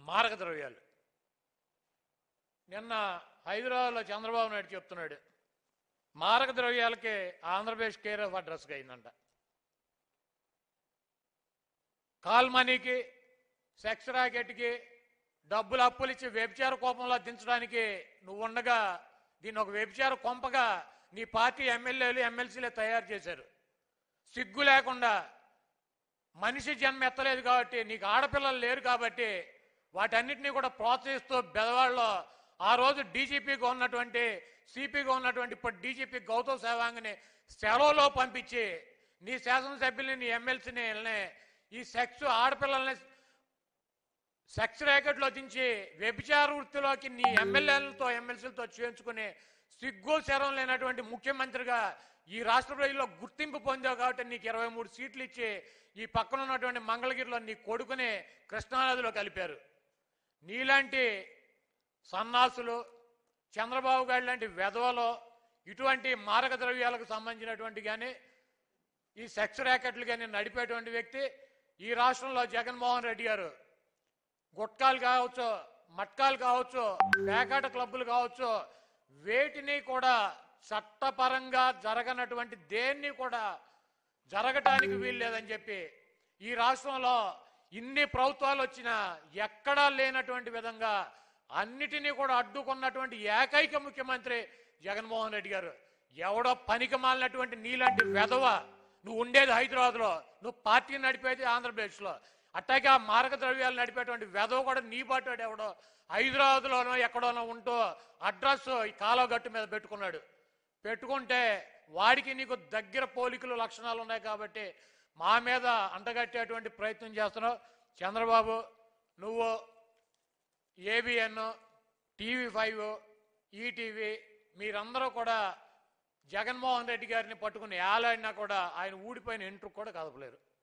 మారక ద్రవ్యాలు నిన్న హైదరాబాద్లో చంద్రబాబు నాయుడు చెప్తున్నాడు మారక ద్రవ్యాలకి ఆంధ్రప్రదేశ్ కేర్ ఆఫ్ అడ్రస్గా అయిందంట కాల్ మనీకి సెక్స్ రాకెట్కి డబ్బులు అప్పులు ఇచ్చి వ్యభిచార కోపంలో దించడానికి నువ్వు ఉండగా దీన్ని ఒక వ్యభిచార కొంపగా నీ పార్టీ ఎమ్మెల్యేలు ఎమ్మెల్సీలే తయారు చేశారు సిగ్గు లేకుండా మనిషి జన్మ ఎత్తలేదు కాబట్టి నీకు ఆడపిల్లలు లేరు కాబట్టి వాటన్నిటినీ కూడా ప్రోత్సహిస్తూ బెదవాళ్ళలో ఆ రోజు డీజీపీగా ఉన్నటువంటి సిపిగా ఉన్నటువంటి ఇప్పుడు డీజీపీ గౌతమ్ సేవాంగ్ని సెలవులో పంపించి నీ శాసనసభ్యుల్ని నీ ఎమ్మెల్సీని ఈ సెక్స్ ఆడపిల్లల్ని సెక్స్ ర్యాకెట్లో దించి వ్యభిచార వృత్తిలోకి నీ ఎమ్మెల్యేలతో ఎమ్మెల్సీలతో చేయించుకుని సిగ్గు శరం లేనటువంటి ముఖ్యమంత్రిగా ఈ రాష్ట్ర ప్రజల్లో గుర్తింపు పొందావు కాబట్టి నీకు ఇరవై మూడు సీట్లు ఇచ్చి ఈ పక్కన ఉన్నటువంటి మంగళగిరిలో నీ కొడుకుని కృష్ణానదిలో కలిపారు నీలాంటి సన్నాసులు చంద్రబాబు గారి లాంటి వెధవలో ఇటువంటి మారక ద్రవ్యాలకు సంబంధించినటువంటి కానీ ఈ సెక్స్ ర్యాకెట్లు కానీ నడిపేటువంటి వ్యక్తి ఈ రాష్ట్రంలో జగన్మోహన్ రెడ్డి గారు గుట్కాలు కావచ్చు మట్కాలు కావచ్చు పేకాట క్లబ్బులు కావచ్చు వేటిని కూడా చట్టపరంగా జరగనటువంటి దేన్ని కూడా జరగటానికి వీలు లేదని చెప్పి ఈ రాష్ట్రంలో ఇన్ని ప్రభుత్వాలు వచ్చినా ఎక్కడా లేనటువంటి విధంగా అన్నిటినీ కూడా అడ్డుకున్నటువంటి ఏకైక ముఖ్యమంత్రి జగన్మోహన్ రెడ్డి గారు ఎవడో పనికి మాలినటువంటి నీలాంటి వెధవ నువ్వు ఉండేది హైదరాబాద్లో నువ్వు పార్టీ నడిపేది ఆంధ్రప్రదేశ్లో అట్టాగే ఆ మారక ద్రవ్యాలు నడిపేటువంటి వెధవ కూడా నీ పాటాడు ఎవడో హైదరాబాద్లోనో ఎక్కడోనో ఉంటూ అడ్రస్ ఈ కాలువగట్టు మీద పెట్టుకున్నాడు పెట్టుకుంటే వాడికి నీకు దగ్గర పోలికలు లక్షణాలు ఉన్నాయి కాబట్టి మా మీద అంటగట్టేటువంటి ప్రయత్నం చేస్తున్నావు చంద్రబాబు నువ్వు ఏబిఎన్ టీవీ ఫైవ్ ఈటీవీ మీరందరూ కూడా జగన్మోహన్ రెడ్డి గారిని పట్టుకుని ఏలాడినా కూడా ఆయన ఊడిపోయిన ఎంట్రుకు కూడా కదపలేరు